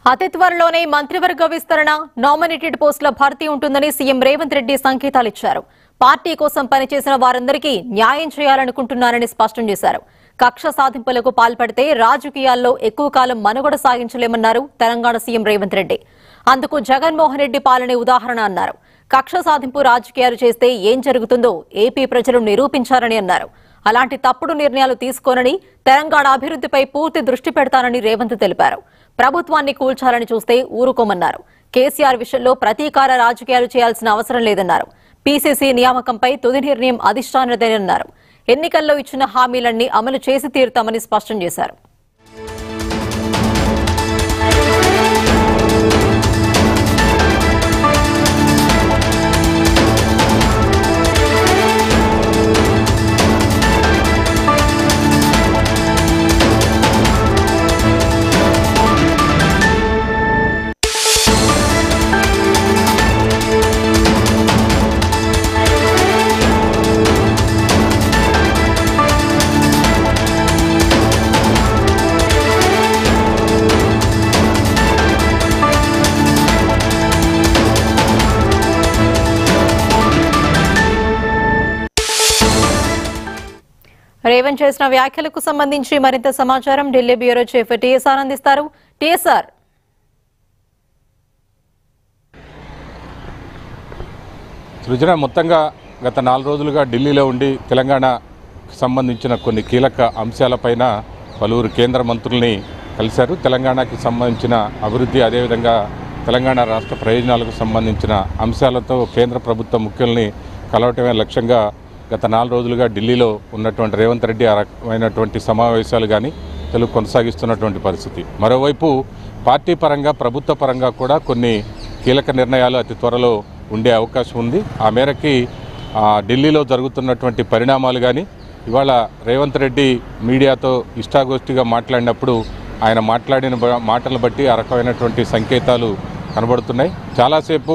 అతి త్వరలోనే మంత్రివర్గ విస్తరణ నామినేటెడ్ పోస్టుల భర్తీ ఉంటుందని సీఎం రేవంత్ రెడ్డి సంకేతాలిచ్చారు పార్టీ కోసం పనిచేసిన వారందరికీ న్యాయం చేయాలనుకుంటున్నారని స్పష్టం చేశారు కక్ష సాధింపులకు పాల్పడితే రాజకీయాల్లో ఎక్కువ కాలం మనుగడ సాగించలేమన్నారు తెలంగాణ సీఎం రేవంత్ రెడ్డి అందుకు జగన్మోహన్ రెడ్డి పాలనే ఉదాహరణ అన్నారు కక్ష సాధింపు రాజకీయాలు చేస్తే ఏం జరుగుతుందో ఏపీ ప్రజలు నిరూపించారని అన్నారు అలాంటి తప్పుడు నిర్ణయాలు తీసుకోనని తెలంగాణ అభివృద్ధిపై పూర్తి దృష్టి పెడతానని రేవంత్ తెలిపారు ప్రభుత్వాన్ని కూల్చాలని చూస్తే ఊరుకోమన్నారు కేసీఆర్ విషయంలో ప్రతీకార రాజకీయాలు చేయాల్సిన అవసరం లేదన్నారు పీసీసీ నియామకంపై తుది నిర్ణయం అధిష్టానదేనన్నారు ఎన్నికల్లో ఇచ్చిన హామీలన్నీ అమలు చేసి తీరుతామని స్పష్టం చేశారు రేవంత్ చేసిన వ్యాఖ్యలకు సంబంధించి మరింత సమాచారం ఢిల్లీ బ్యూరో చీఫ్ టీఎస్ఆర్ అందిస్తారు టీఎస్ఆర్ సృజన మొత్తంగా గత నాలుగు రోజులుగా ఢిల్లీలో ఉండి తెలంగాణకు సంబంధించిన కొన్ని కీలక అంశాలపైన పలువురు కేంద్ర మంత్రుల్ని కలిశారు తెలంగాణకి సంబంధించిన అభివృద్ధి అదేవిధంగా తెలంగాణ రాష్ట్ర ప్రయోజనాలకు సంబంధించిన అంశాలతో కేంద్ర ప్రభుత్వ ముఖ్యుల్ని కలవటమే లక్ష్యంగా గత నాలుగు రోజులుగా ఢిల్లీలో ఉన్నటువంటి రేవంత్ రెడ్డి ఆ రకమైనటువంటి సమావేశాలు కానీ తెలుగు కొనసాగిస్తున్నటువంటి పరిస్థితి మరోవైపు పార్టీ పరంగా ప్రభుత్వ పరంగా కూడా కొన్ని కీలక నిర్ణయాలు అతి త్వరలో ఉండే అవకాశం ఉంది ఆ మేరకి ఆ, ఢిల్లీలో జరుగుతున్నటువంటి పరిణామాలు కానీ ఇవాళ రేవంత్ రెడ్డి మీడియాతో ఇష్టాగోష్ఠిగా మాట్లాడినప్పుడు ఆయన మాట్లాడిన బ- మాటలు బట్టి ఆ రకమైనటువంటి సంకేతాలు కనబడుతున్నాయి చాలాసేపు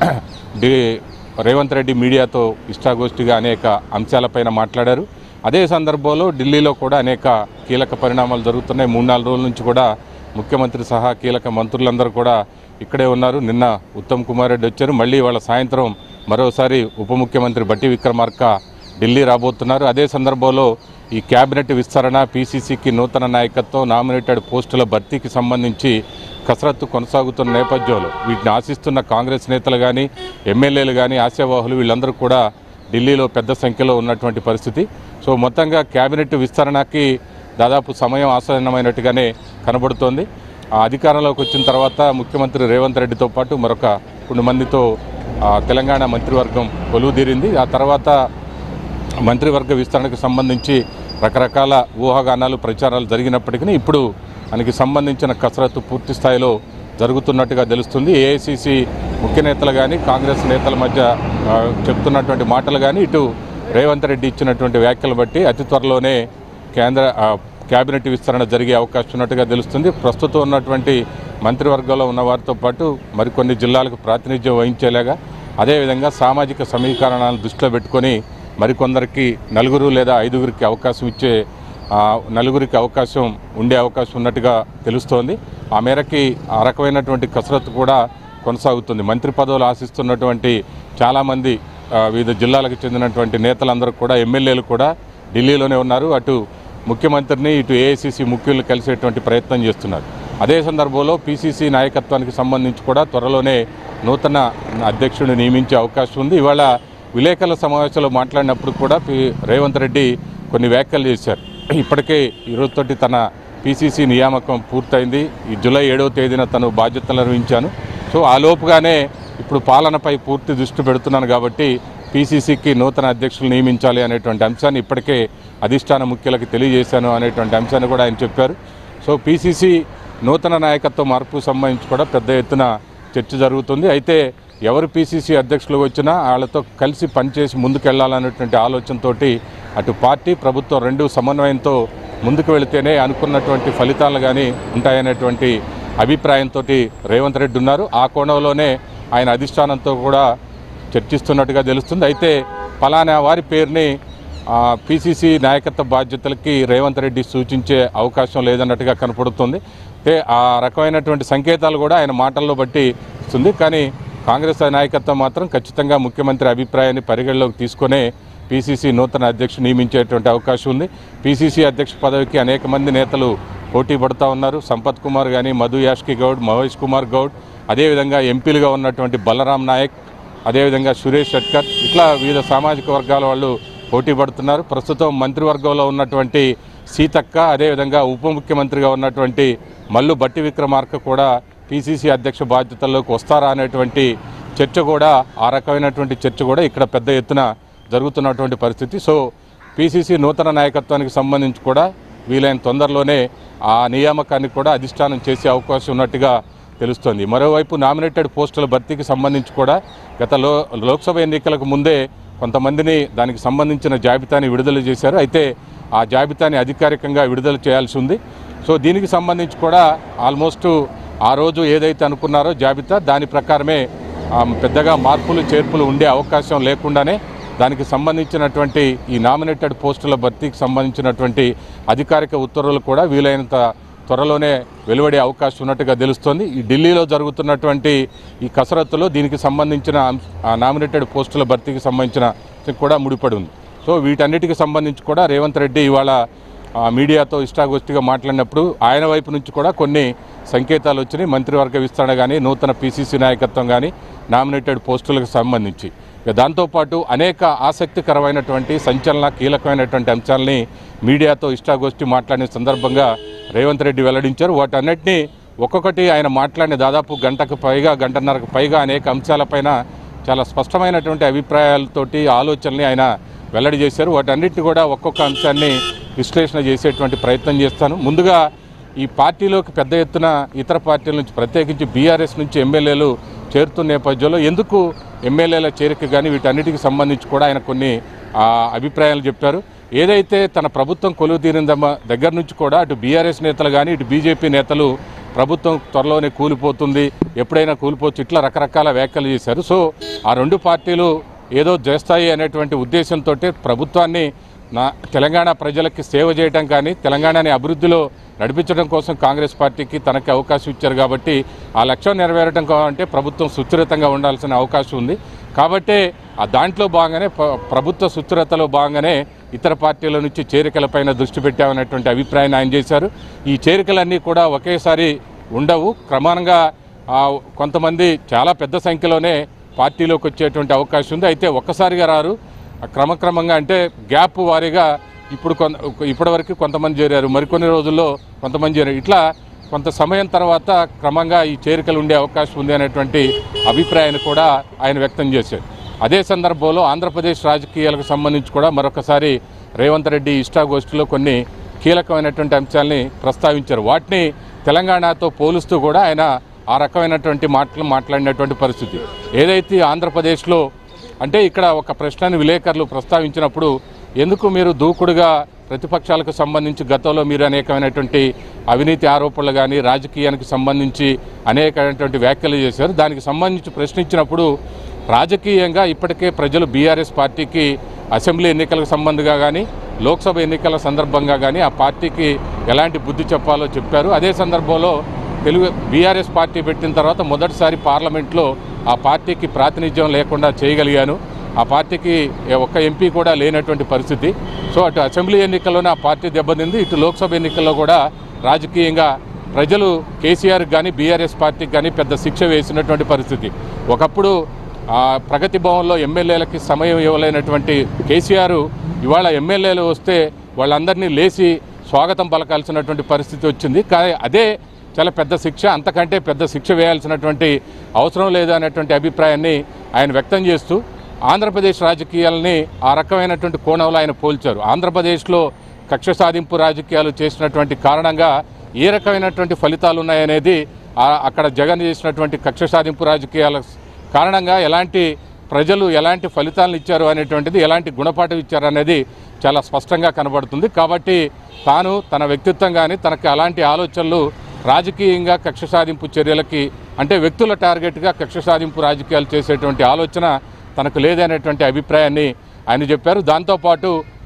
డి రేవంత్ రెడ్డి మీడియాతో ఇష్టాగోష్ఠిగా అనేక అంశాలపైన మాట్లాడారు అదే సందర్భంలో ఢిల్లీలో కూడా అనేక కీలక పరిణామాలు జరుగుతున్నాయి మూడు నాలుగు రోజుల నుంచి కూడా ముఖ్యమంత్రి సహా కీలక మంత్రులందరూ కూడా ఇక్కడే ఉన్నారు నిన్న ఉత్తమ్ కుమార్ రెడ్డి వచ్చారు మళ్ళీ వాళ్ళ సాయంత్రం మరోసారి ఉప ముఖ్యమంత్రి బట్టి విక్రమార్క ఢిల్లీ రాబోతున్నారు అదే సందర్భంలో ఈ కేబినెట్ విస్తరణ పీసీసీకి నూతన నాయకత్వం నామినేటెడ్ పోస్టుల భర్తీకి సంబంధించి కసరత్తు కొనసాగుతున్న నేపథ్యంలో వీటిని ఆశిస్తున్న కాంగ్రెస్ నేతలు కానీ ఎమ్మెల్యేలు కానీ ఆశావాహులు వీళ్ళందరూ కూడా ఢిల్లీలో పెద్ద సంఖ్యలో ఉన్నటువంటి పరిస్థితి సో మొత్తంగా కేబినెట్ విస్తరణకి దాదాపు సమయం ఆసన్నమైనట్టుగానే కనబడుతోంది ఆ అధికారంలోకి వచ్చిన తర్వాత ముఖ్యమంత్రి రేవంత్ రెడ్డితో పాటు మరొక కొన్ని మందితో ఆ, తెలంగాణ మంత్రివర్గం కొలువుదీరింది ఆ తర్వాత మంత్రివర్గ విస్తరణకు సంబంధించి రకరకాల ఊహాగానాలు ప్రచారాలు జరిగినప్పటికీ ఇప్పుడు దానికి సంబంధించిన కసరత్తు పూర్తి స్థాయిలో జరుగుతున్నట్టుగా తెలుస్తుంది ఏఐసిసి ముఖ్య నేతలు కానీ కాంగ్రెస్ నేతల మధ్య ఆ, చెప్తున్నటువంటి మాటలు కానీ ఇటు రేవంత్ రెడ్డి ఇచ్చినటువంటి వ్యాఖ్యలు బట్టి అతి త్వరలోనే కేంద్ర ఆ, కేబినెట్ విస్తరణ జరిగే అవకాశం ఉన్నట్టుగా తెలుస్తుంది ప్రస్తుతం ఉన్నటువంటి మంత్రివర్గంలో ఉన్న వారితో పాటు మరికొన్ని జిల్లాలకు ప్రాతినిధ్యం వహించేలాగా అదేవిధంగా సామాజిక సమీకరణాలను దృష్టిలో పెట్టుకొని మరికొందరికి నలుగురు లేదా ఐదుగురికి అవకాశం ఇచ్చే ఆ, నలుగురికి అవకాశం ఉండే అవకాశం ఉన్నట్టుగా తెలుస్తోంది ఆ మేరకి ఆ రకమైనటువంటి కసరత్తు కూడా కొనసాగుతుంది మంత్రి పదవులు ఆశిస్తున్నటువంటి చాలామంది ఆ, వివిధ జిల్లాలకు చెందినటువంటి నేతలందరూ కూడా ఎమ్మెల్యేలు కూడా ఢిల్లీలోనే ఉన్నారు అటు ముఖ్యమంత్రిని ఇటు ఏఐసిసి ముఖ్యులు కలిసేటువంటి ప్రయత్నం చేస్తున్నారు అదే సందర్భంలో పిసిసి నాయకత్వానికి సంబంధించి కూడా త్వరలోనే నూతన అధ్యక్షుడిని నియమించే అవకాశం ఉంది ఇవాళ విలేకరుల సమావేశంలో మాట్లాడినప్పుడు కూడా పి రేవంత్ రెడ్డి కొన్ని వ్యాఖ్యలు చేశారు ఇప్పటికే ఈరోజుతోటి తన పిసిసి నియామకం పూర్తయింది ఈ జూలై ఏడవ తేదీన తను బాధ్యతలు నిర్వహించాను సో ఆ లోపుగానే ఇప్పుడు పాలనపై పూర్తి దృష్టి పెడుతున్నాను కాబట్టి పీసీసీకి నూతన అధ్యక్షులు నియమించాలి అనేటువంటి అంశాన్ని ఇప్పటికే అధిష్టాన ముఖ్యులకు తెలియజేశాను అనేటువంటి అంశాన్ని కూడా ఆయన చెప్పారు సో పీసీసీ నూతన నాయకత్వ మార్పు సంబంధించి కూడా పెద్ద ఎత్తున చర్చ జరుగుతుంది అయితే ఎవరు పీసీసీ అధ్యక్షులు వచ్చినా వాళ్ళతో కలిసి పనిచేసి ముందుకెళ్లాలనేటువంటి ఆలోచనతోటి అటు పార్టీ ప్రభుత్వం రెండు సమన్వయంతో ముందుకు వెళితేనే అనుకున్నటువంటి ఫలితాలు కానీ ఉంటాయనేటువంటి అభిప్రాయంతో రేవంత్ రెడ్డి ఉన్నారు ఆ కోణంలోనే ఆయన అధిష్టానంతో కూడా చర్చిస్తున్నట్టుగా తెలుస్తుంది అయితే ఫలానా వారి పేరుని పిసిసి నాయకత్వ బాధ్యతలకి రేవంత్ రెడ్డి సూచించే అవకాశం లేదన్నట్టుగా కనపడుతుంది అంటే ఆ రకమైనటువంటి సంకేతాలు కూడా ఆయన మాటల్లో బట్టి ఇస్తుంది కానీ కాంగ్రెస్ నాయకత్వం మాత్రం ఖచ్చితంగా ముఖ్యమంత్రి అభిప్రాయాన్ని పరిగణలోకి తీసుకునే పిసిసి నూతన అధ్యక్షుడు నియమించేటువంటి అవకాశం ఉంది పిసిసి అధ్యక్ష పదవికి అనేక మంది నేతలు పోటీ పడుతూ ఉన్నారు సంపత్ కుమార్ కానీ మధు యాష్కి గౌడ్ మహేష్ కుమార్ గౌడ్ అదేవిధంగా ఎంపీలుగా ఉన్నటువంటి బలరాం నాయక్ అదేవిధంగా సురేష్ షట్కర్ ఇట్లా వివిధ సామాజిక వర్గాల వాళ్ళు పోటీ పడుతున్నారు ప్రస్తుతం మంత్రివర్గంలో ఉన్నటువంటి సీతక్క అదేవిధంగా ఉప ముఖ్యమంత్రిగా ఉన్నటువంటి మల్లు బట్టి విక్రమార్క కూడా పిసిసి అధ్యక్ష బాధ్యతల్లోకి వస్తారా అనేటువంటి చర్చ కూడా ఆ రకమైనటువంటి చర్చ కూడా ఇక్కడ పెద్ద ఎత్తున జరుగుతున్నటువంటి పరిస్థితి సో పిసిసి నూతన నాయకత్వానికి సంబంధించి కూడా వీలైన తొందరలోనే ఆ నియామకాన్ని కూడా అధిష్టానం చేసే అవకాశం ఉన్నట్టుగా తెలుస్తోంది మరోవైపు నామినేటెడ్ పోస్టుల భర్తీకి సంబంధించి కూడా గత లో లోక్సభ ఎన్నికలకు ముందే కొంతమందిని దానికి సంబంధించిన జాబితాని విడుదల చేశారు అయితే ఆ జాబితాని అధికారికంగా విడుదల చేయాల్సి ఉంది సో దీనికి సంబంధించి కూడా ఆల్మోస్ట్ ఆ రోజు ఏదైతే అనుకున్నారో జాబితా దాని ప్రకారమే ఆ, పెద్దగా మార్పులు చేర్పులు ఉండే అవకాశం లేకుండానే దానికి సంబంధించినటువంటి ఈ నామినేటెడ్ పోస్టుల భర్తీకి సంబంధించినటువంటి అధికారిక ఉత్తర్వులు కూడా వీలైనంత త్వరలోనే వెలువడే అవకాశం ఉన్నట్టుగా తెలుస్తోంది ఈ ఢిల్లీలో జరుగుతున్నటువంటి ఈ కసరత్తులో దీనికి సంబంధించిన అంశ- ఆ నామినేటెడ్ పోస్టుల భర్తీకి సంబంధించిన కూడా ముడిపడి ఉంది సో వీటన్నిటికి సంబంధించి కూడా రేవంత్ రెడ్డి ఇవాళ ఆ, మీడియాతో ఇష్టాగోష్ఠిగా మాట్లాడినప్పుడు ఆయన వైపు నుంచి కూడా కొన్ని సంకేతాలు వచ్చినాయి మంత్రివర్గ విస్తరణ కానీ నూతన పీసీసీ నాయకత్వం కానీ నామినేటెడ్ పోస్టులకు సంబంధించి ఇక దాంతోపాటు అనేక ఆసక్తికరమైనటువంటి సంచలన కీలకమైనటువంటి అంశాలని మీడియాతో ఇష్టాగోష్ఠి మాట్లాడిన సందర్భంగా రేవంత్ రెడ్డి వెల్లడించారు వాటన్నిటినీ ఒక్కొక్కటి ఆయన మాట్లాడిన దాదాపు గంటకు పైగా గంటన్నరకు పైగా అనేక అంశాలపైన చాలా స్పష్టమైనటువంటి అభిప్రాయాలతోటి ఆలోచనల్ని ఆయన వెల్లడి చేశారు వాటన్నిటిని కూడా ఒక్కొక్క అంశాన్ని విశ్లేషణ చేసేటువంటి ప్రయత్నం చేస్తాను ముందుగా ఈ పార్టీలోకి పెద్ద ఎత్తున ఇతర పార్టీల నుంచి ప్రత్యేకించి బీఆర్ఎస్ నుంచి ఎమ్మెల్యేలు చేరుతున్న నేపథ్యంలో ఎందుకు ఎమ్మెల్యేల చేరిక కానీ వీటన్నిటికి సంబంధించి కూడా ఆయన కొన్ని ఆ, అభిప్రాయాలు చెప్పారు ఏదైతే తన ప్రభుత్వం కొలువు తీరిందమ్మ దగ్గర నుంచి కూడా అటు బీఆర్ఎస్ నేతలు కానీ ఇటు బీజేపీ నేతలు ప్రభుత్వం త్వరలోనే కూలిపోతుంది ఎప్పుడైనా కూలిపోవచ్చు ఇట్లా రకరకాల వ్యాఖ్యలు చేశారు సో ఆ రెండు పార్టీలు ఏదో చేస్తాయి అనేటువంటి ఉద్దేశంతో ప్రభుత్వాన్ని నా తెలంగాణ ప్రజలకి సేవ చేయడం కానీ తెలంగాణని అభివృద్ధిలో నడిపించడం కోసం కాంగ్రెస్ పార్టీకి తనకి అవకాశం ఇచ్చారు కాబట్టి ఆ లక్ష్యం నెరవేరడం కావాలంటే ప్రభుత్వం సుస్థిరతంగా ఉండాల్సిన అవకాశం ఉంది కాబట్టే ఆ దాంట్లో భాగంగానే ప్ర- ప్రభుత్వ సుస్థిరతలో భాగంగానే ఇతర పార్టీల నుంచి చేరికలపైన దృష్టి పెట్టామనేటువంటి అభిప్రాయాన్ని ఆయన చేశారు ఈ చేరికలన్నీ కూడా ఒకేసారి ఉండవు క్రమంగా ఆ, కొంతమంది చాలా పెద్ద సంఖ్యలోనే పార్టీలోకి వచ్చేటువంటి అవకాశం ఉంది అయితే ఒక్కసారిగా రారు ఆ క్రమక్రమంగా అంటే గ్యాప్ వారీగా ఇప్పుడు కొంత ఇప్పటివరకు కొంతమంది చేరారు మరికొన్ని రోజుల్లో కొంతమంది చేరారు ఇట్లా కొంత సమయం తర్వాత క్రమంగా ఈ చేరికలు ఉండే అవకాశం ఉంది అనేటువంటి అభిప్రాయాన్ని కూడా ఆయన వ్యక్తం చేశారు అదే సందర్భంలో ఆంధ్రప్రదేశ్ రాజకీయాలకు సంబంధించి కూడా మరొకసారి రేవంత్ రెడ్డి ఇష్టాగోష్ఠిలో కొన్ని కీలకమైనటువంటి అంశాలని ప్రస్తావించారు వాటిని తెలంగాణతో పోలుస్తూ కూడా ఆయన ఆ రకమైనటువంటి మాటలు మాట్లాడినటువంటి పరిస్థితి ఏదైతే ఆంధ్రప్రదేశ్లో అంటే ఇక్కడ ఒక ప్రశ్నని విలేకరులు ప్రస్తావించినప్పుడు ఎందుకు మీరు దూకుడుగా ప్రతిపక్షాలకు సంబంధించి గతంలో మీరు అనేకమైనటువంటి అవినీతి ఆరోపణలు కానీ రాజకీయానికి సంబంధించి అనేకమైనటువంటి వ్యాఖ్యలు చేశారు దానికి సంబంధించి ప్రశ్నించినప్పుడు రాజకీయంగా ఇప్పటికే ప్రజలు బీఆర్ఎస్ పార్టీకి అసెంబ్లీ ఎన్నికలకు సంబంధంగా కానీ లోక్సభ ఎన్నికల సందర్భంగా కానీ ఆ పార్టీకి ఎలాంటి బుద్ధి చెప్పాలో చెప్పారు అదే సందర్భంలో తెలుగు బీఆర్ఎస్ పార్టీ పెట్టిన తర్వాత మొదటిసారి పార్లమెంట్లో ఆ పార్టీకి ప్రాతినిధ్యం లేకుండా చేయగలిగాను ఆ పార్టీకి ఏ ఒక్క ఎంపీ కూడా లేనటువంటి పరిస్థితి సో అటు అసెంబ్లీ ఎన్నికల్లోనే ఆ పార్టీ దెబ్బతింది ఇటు లోక్సభ ఎన్నికల్లో కూడా రాజకీయంగా ప్రజలు కేసీఆర్ కానీ బీఆర్ఎస్ పార్టీకి కానీ పెద్ద శిక్ష వేసినటువంటి పరిస్థితి ఒకప్పుడు ఆ, ప్రగతి భవన్లో ఎమ్మెల్యేలకి సమయం ఇవ్వలేనటువంటి కేసీఆర్ ఇవాళ ఎమ్మెల్యేలు వస్తే వాళ్ళందరినీ లేచి స్వాగతం పలకాల్సినటువంటి పరిస్థితి వచ్చింది కానీ అదే చాలా పెద్ద శిక్ష అంతకంటే పెద్ద శిక్ష వేయాల్సినటువంటి అవసరం లేదు అనేటువంటి అభిప్రాయాన్ని ఆయన వ్యక్తం చేస్తూ ఆంధ్రప్రదేశ్ రాజకీయాలని ఆ రకమైనటువంటి కోణంలో ఆయన పోల్చారు ఆంధ్రప్రదేశ్లో కక్ష సాధింపు రాజకీయాలు చేసినటువంటి కారణంగా ఏ రకమైనటువంటి ఫలితాలు ఉన్నాయనేది ఆ- అక్కడ జగన్ చేసినటువంటి కక్ష సాధింపు రాజకీయాల కారణంగా ఎలాంటి ప్రజలు ఎలాంటి ఫలితాలను ఇచ్చారు అనేటువంటిది ఎలాంటి గుణపాఠం ఇచ్చారు అనేది చాలా స్పష్టంగా కనబడుతుంది కాబట్టి తాను తన వ్యక్తిత్వం కానీ తనకి అలాంటి ఆలోచనలు రాజకీయంగా కక్ష సాధింపు చర్యలకి అంటే వ్యక్తుల టార్గెట్గా కక్ష సాధింపు రాజకీయాలు చేసేటువంటి ఆలోచన తనకు లేదనేటువంటి అభిప్రాయాన్ని ఆయన చెప్పారు దాంతోపాటు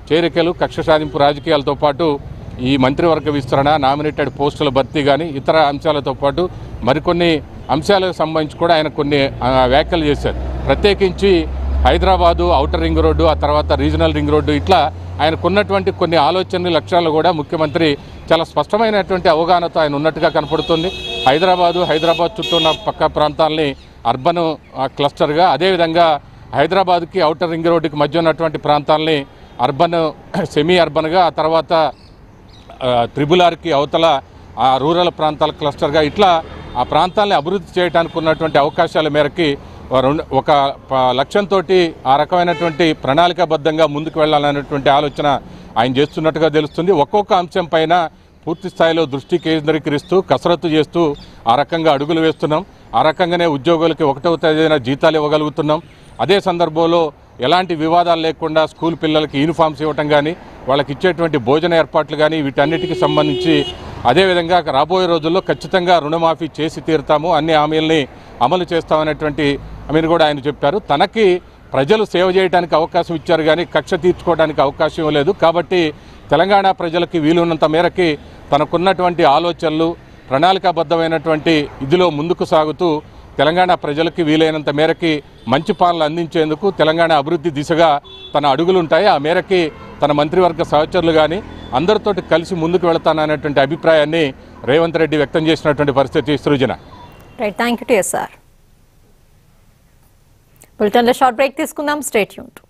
చేరికలు కక్ష సాధింపు రాజకీయాలతో పాటు ఈ మంత్రివర్గ విస్తరణ నామినేటెడ్ పోస్టుల భర్తీ కానీ ఇతర అంశాలతో పాటు మరికొన్ని అంశాలకు సంబంధించి కూడా ఆయన కొన్ని ఆ, వ్యాఖ్యలు చేశారు ప్రత్యేకించి హైదరాబాదు ఔటర్ రింగ్ రోడ్డు ఆ తర్వాత రీజనల్ రింగ్ రోడ్డు ఇట్లా ఆయనకున్నటువంటి కొన్ని ఆలోచనలు లక్ష్యాలు కూడా ముఖ్యమంత్రి చాలా స్పష్టమైనటువంటి అవగాహనతో ఆయన ఉన్నట్టుగా కనపడుతుంది హైదరాబాదు హైదరాబాద్ చుట్టూ ఉన్న పక్క ప్రాంతాలని అర్బన్ ఆ, క్లస్టర్గా అదేవిధంగా హైదరాబాద్కి ఔటర్ రింగ్ రోడ్డుకి మధ్య ఉన్నటువంటి ప్రాంతాలని అర్బన్ సెమీ అర్బన్గా ఆ తర్వాత ఆ, త్రిబుల్ ఆర్కి అవతల ఆ రూరల్ ప్రాంతాల క్లస్టర్గా ఇట్లా ఆ ప్రాంతాలని అభివృద్ధి చేయడానికి ఉన్నటువంటి అవకాశాల మేరకి ఓ రెండు ఒక ప- లక్ష్యంతో ఆ రకమైనటువంటి ప్రణాళికాబద్ధంగా ముందుకు వెళ్ళాలనేటువంటి ఆలోచన ఆయన చేస్తున్నట్టుగా తెలుస్తుంది ఒక్కొక్క అంశం పైన పూర్తి స్థాయిలో దృష్టి కేంద్రీకరిస్తూ కసరత్తు చేస్తూ ఆ రకంగా అడుగులు వేస్తున్నాం ఆ రకంగానే ఉద్యోగులకి ఒకటవ తేదీన జీతాలు ఇవ్వగలుగుతున్నాం అదే సందర్భంలో ఎలాంటి వివాదాలు లేకుండా స్కూల్ పిల్లలకి యూనిఫామ్స్ ఇవ్వటం కానీ వాళ్ళకి ఇచ్చేటువంటి భోజన ఏర్పాట్లు కానీ వీటన్నిటికీ సంబంధించి అదేవిధంగా రాబోయే రోజుల్లో ఖచ్చితంగా రుణమాఫీ చేసి తీరుతాము అన్ని హామీల్ని అమలు చేస్తామనేటువంటి హామీని కూడా ఆయన చెప్పారు తనకి ప్రజలు సేవ చేయడానికి అవకాశం ఇచ్చారు కానీ కక్ష తీర్చుకోవడానికి అవకాశం ఇవ్వలేదు కాబట్టి తెలంగాణ ప్రజలకి వీలున్నంత మేరకి తనకున్నటువంటి ఆలోచనలు ప్రణాళికాబద్ధమైనటువంటి ఇదిలో ముందుకు సాగుతూ తెలంగాణ ప్రజలకి వీలైనంత మేరకి మంచి పాలన అందించేందుకు తెలంగాణ అభివృద్ధి దిశగా తన అడుగులు ఉంటాయి ఆ మేరకి తన మంత్రివర్గ సహచరులు కానీ అందరితోటి కలిసి ముందుకు వెళతాననేటువంటి అభిప్రాయాన్ని రేవంత్ రెడ్డి వ్యక్తం చేసినటువంటి పరిస్థితి Srujana right thank you too sir బులెటిన్లో షార్ట్ బ్రేక్ తీసుకుందాం స్టేట్ యూన్